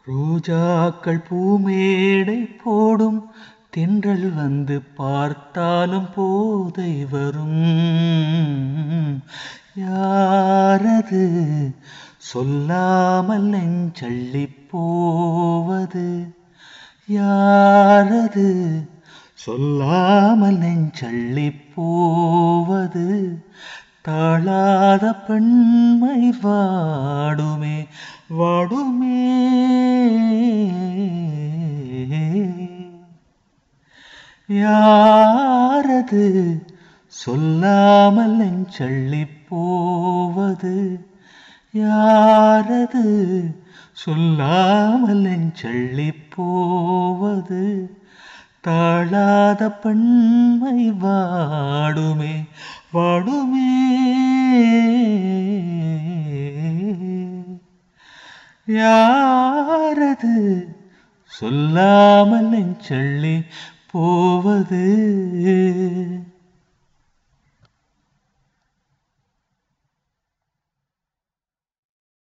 ரோஜாக்கள் பூமேடை போடும் தென்றல் வந்து பார்த்தாலும் போதை வரும் யாரது சொல்லாமல் நெஞ்சள்ளி போவது யாரது சொல்லாமல் நெஞ்சள்ளி போவது தாழாத பெண்மை வாடுமே வாடுமே யாரது சொல்லாமல் நெஞ்சள்ளி போவது யாரது சொல்லாமல் நெஞ்சள்ளி போவது தாழாத பெண்மை வாடுமே வாடுமே யாரது சொல்லாமல் நெஞ்சள்ளி போவது